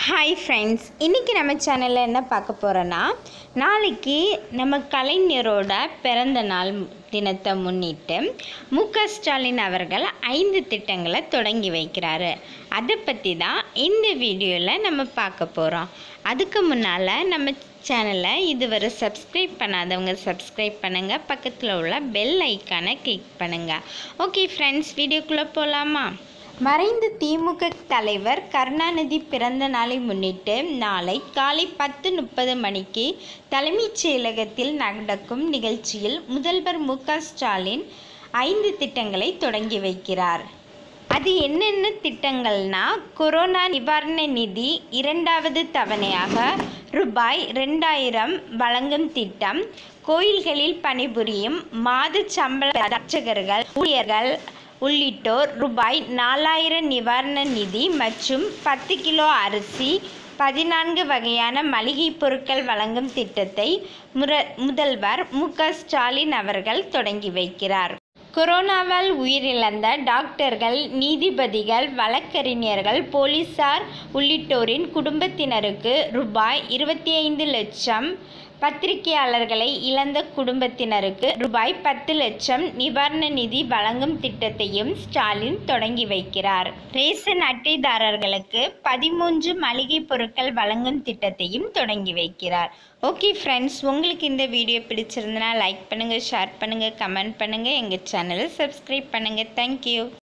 hi friends இன்றைக்கி நம்ம சேனலில் என்ன பார்க்க போகிறோன்னா நாளைக்கு நம்ம கலைஞரோட பிறந்த நாள் தினத்தை முன்னிட்டு மு க ஸ்டாலின் அவர்கள் ஐந்து திட்டங்களை தொடங்கி வைக்கிறாரு அதை பற்றி தான் இந்த வீடியோவில் நம்ம பார்க்க போகிறோம் அதுக்கு முன்னால் நம்ம சேனலை இதுவரை சப்ஸ்கிரைப் பண்ணாதவங்க சப்ஸ்கிரைப் பண்ணுங்கள் பக்கத்தில் உள்ள பெல் ஐக்கானை கிளிக் பண்ணுங்கள் ஓகே ஃப்ரெண்ட்ஸ் வீடியோக்குள்ளே போகலாமா மறைந்த திமுக தலைவர் கருணாநிதி பிறந்த நாளை முன்னிட்டு நாளை காலை பத்து முப்பது மணிக்கு தலைமைச் செயலகத்தில் நடக்கும் நிகழ்ச்சியில் முதல்வர் மு க ஸ்டாலின் ஐந்து திட்டங்களை தொடங்கி வைக்கிறார் அது என்னென்ன திட்டங்கள்னா கொரோனா நிவாரண நிதி இரண்டாவது தவணையாக ரூபாய் ரெண்டாயிரம் வழங்கும் திட்டம் கோயில்களில் பணிபுரியும் மாத சம்பள அர்ச்சகர்கள் ஊழியர்கள் உள்ளிட்டோர் ரூபாய் நாலாயிரம் நிவாரண நிதி மற்றும் பத்து கிலோ அரிசி பதினான்கு வகையான மளிகை பொருட்கள் வழங்கும் திட்டத்தை முர முதல்வர் மு க ஸ்டாலின் அவர்கள் தொடங்கி வைக்கிறார் கொரோனாவால் உயிரிழந்த டாக்டர்கள் நீதிபதிகள் வழக்கறிஞர்கள் போலீசார் உள்ளிட்டோரின் குடும்பத்தினருக்கு ரூபாய் இருபத்தி ஐந்து லட்சம் பத்திரிகையாளர்களை இழந்த குடும்பத்தினருக்கு ரூபாய் பத்து லட்சம் நிவாரண நிதி வழங்கும் திட்டத்தையும் ஸ்டாலின் தொடங்கி வைக்கிறார் ரேஷன் அட்டைதாரர்களுக்கு பதிமூன்று மளிகை பொருட்கள் வழங்கும் திட்டத்தையும் தொடங்கி வைக்கிறார் ஓகே ஃப்ரெண்ட்ஸ் உங்களுக்கு இந்த வீடியோ பிடிச்சிருந்தனா லைக் பண்ணுங்கள் ஷேர் பண்ணுங்கள் கமெண்ட் பண்ணுங்கள் எங்கள் சேனலை சப்ஸ்கிரைப் பண்ணுங்கள் தேங்க்யூ